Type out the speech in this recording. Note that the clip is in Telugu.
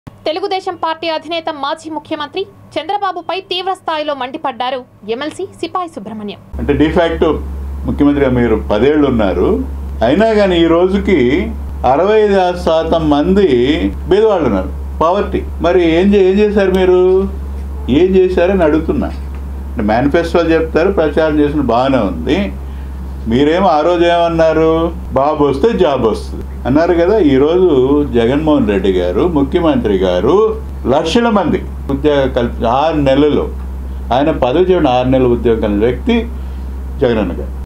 తెలుగుదేశం పార్టీ అధినేత మాజీ ముఖ్యమంత్రి చంద్రబాబుపై తీవ్ర స్థాయిలో మండిపడ్డారు ఎమ్మెల్సీ సిపాయి సుబ్రహ్మణ్యం అంటే డిఫాక్ట్ ముఖ్యమంత్రిగా మీరు పదేళ్ళు ఉన్నారు అయినా కానీ ఈ రోజుకి అరవై ఐదు శాతం మంది బీదవాళ్ళు ఉన్నారు పావర్టీ మరి ఏం చే ఏం చేశారు మీరు ఏం చేశారని అడుగుతున్నా అంటే మేనిఫెస్టో చెప్తారు ప్రచారం చేసిన బాగానే ఉంది మీరేమో ఆ రోజు ఏమన్నారు బాబు వస్తే జాబ్ వస్తుంది అన్నారు కదా ఈరోజు జగన్మోహన్ రెడ్డి గారు ముఖ్యమంత్రి గారు లక్షల మంది ఉద్యోగ కల్పి ఆరు నెలలు ఆయన పదవి చేయడం ఆరు నెలల ఉద్యోగం కలిగిన వ్యక్తి జగనన్న గారు